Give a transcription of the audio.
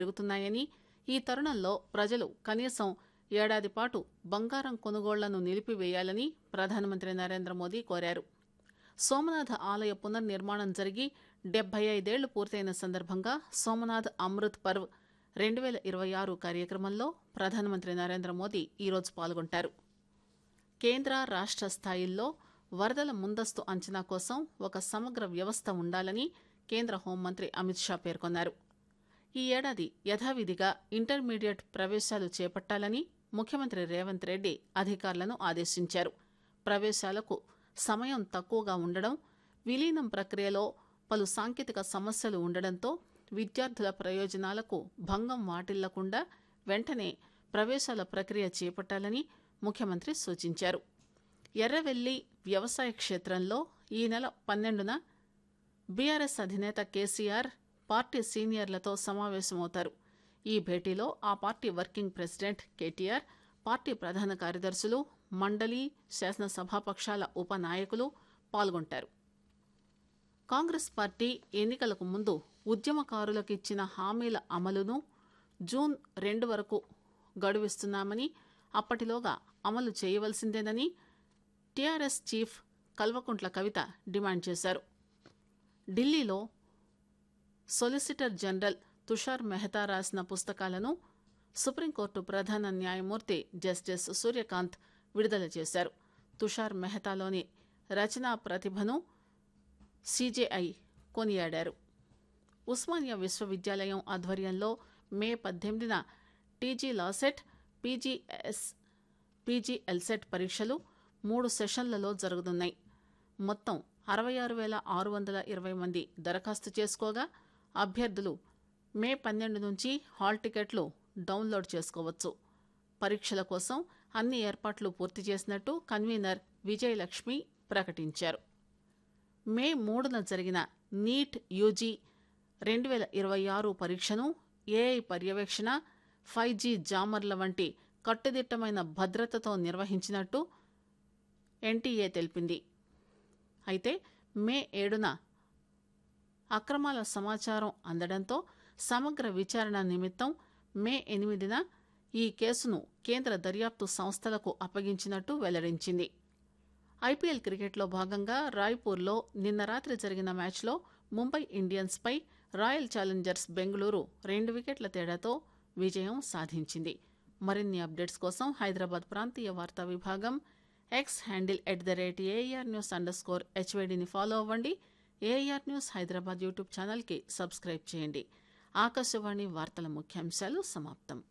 పెరుగుతున్నాయని ఈ తరుణంలో ప్రజలు కనీసం ఏడాది పాటు బంగారం కొనుగోళ్లను నిలిపివేయాలని ప్రధానమంత్రి నరేంద్ర మోదీ కోరారు సోమనాథ ఆలయ పునర్నిర్మాణం జరిగి డెబ్బై ఐదేళ్లు పూర్తయిన సందర్భంగా సోమనాథ్ అమృత్ పర్వ్ రెండు వేల ఇరవై ఆరు కార్యక్రమంలో ప్రధానమంత్రి నరేంద్ర మోదీ ఈరోజు పాల్గొంటారు కేంద్ర రాష్ట్ర స్థాయిల్లో వరదల ముందస్తు అంచనా కోసం ఒక సమగ్ర వ్యవస్థ ఉండాలని కేంద్ర హోంమంత్రి అమిత్ షా పేర్కొన్నారు ఈ ఏడాది యథావిధిగా ఇంటర్మీడియట్ ప్రవేశాలు చేపట్టాలని ముఖ్యమంత్రి రేవంత్ రెడ్డి అధికారులను ఆదేశించారు ప్రవేశాలకు సమయం తక్కువగా ఉండడం విలీనం ప్రక్రియలో పలు సాంకేతిక సమస్యలు ఉండడంతో విద్యార్థుల ప్రయోజనాలకు భంగం వాటిల్లకుండా వెంటనే ప్రవేశాల ప్రక్రియ చేపట్టాలని ముఖ్యమంత్రి సూచించారు ఎర్రవెల్లి వ్యవసాయ క్షేత్రంలో ఈ నెల పన్నెండున బీఆర్ఎస్ అధినేత కేసీఆర్ పార్టీ సీనియర్లతో సమావేశమవుతారు ఈ భేటీలో ఆ party working president KTR party ప్రధాన కార్యదర్శులు మండలి శాసనసభాపక్షాల ఉపనాయకులు పాల్గొంటారు కాంగ్రెస్ పార్టీ ఎన్నికలకు ముందు ఉద్యమకారులకు ఇచ్చిన హామీల అమలును జూన్ రెండు వరకు గడువిస్తున్నామని అప్పటిలోగా అమలు చేయవలసిందేనని టీఆర్ఎస్ చీఫ్ కల్వకుంట్ల కవిత డిమాండ్ చేశారు ఢిల్లీలో సొలిసిటర్ జనరల్ తుషార్ మెహతా రాసిన పుస్తకాలను సుప్రీంకోర్టు ప్రధాన న్యాయమూర్తి జస్టిస్ సూర్యకాంత్ విడుదల చేశారు తుషార్ మెహతాలోని రచనా ప్రతిభను సీజేఐ కొనియాడారు ఉస్మానియా విశ్వవిద్యాలయం ఆధ్వర్యంలో మే పద్దెనిమిదిన టీజీ లాసెట్ పీజీఎస్ పీజీఎల్సెట్ పరీక్షలు మూడు సెషన్లలో జరుగుతున్నాయి మొత్తం అరవై ఆరు వేల ఆరు వందల ఇరవై మంది దరఖాస్తు చేసుకోగా అభ్యర్థులు మే పన్నెండు నుంచి హాల్ టికెట్లు డౌన్లోడ్ చేసుకోవచ్చు పరీక్షల కోసం అన్ని ఏర్పాట్లు పూర్తి చేసినట్టు కన్వీనర్ విజయలక్ష్మి ప్రకటించారు మే మూడున జరిగిన నీట్ యూజీ రెండు వేల ఇరవై ఆరు పరీక్షను ఏఐ పర్యవేక్షణ ఫైవ్ జీ జామర్ల వంటి కట్టుదిట్టమైన భద్రతతో నిర్వహించినట్టు ఎన్టీఏ తెలిపింది అయితే మే ఏడున అక్రమాల సమాచారం అందడంతో సమగ్ర విచారణ నిమిత్తం మే ఎనిమిదిన ఈ కేసును కేంద్ర దర్యాప్తు సంస్థలకు అప్పగించినట్టు వెల్లడించింది ఐపీఎల్ క్రికెట్లో భాగంగా రాయ్పూర్లో నిన్న రాత్రి జరిగిన మ్యాచ్లో ముంబై ఇండియన్స్ పై రాయల్ ఛాలెంజర్స్ బెంగళూరు రెండు వికెట్ల తేడాతో విజయం సాధించింది మరిన్ని అప్డేట్స్ కోసం హైదరాబాద్ ప్రాంతీయ వార్తా విభాగం X handle at the rate AIR news underscore స్కోర్ హెచ్వైడిని ఫాలో అవ్వండి ఏఆర్ న్యూస్ హైదరాబాద్ యూట్యూబ్ ఛానల్కి సబ్స్క్రైబ్ చేయండి ఆకాశవాణి వార్తల ముఖ్యాంశాలు సమాప్తం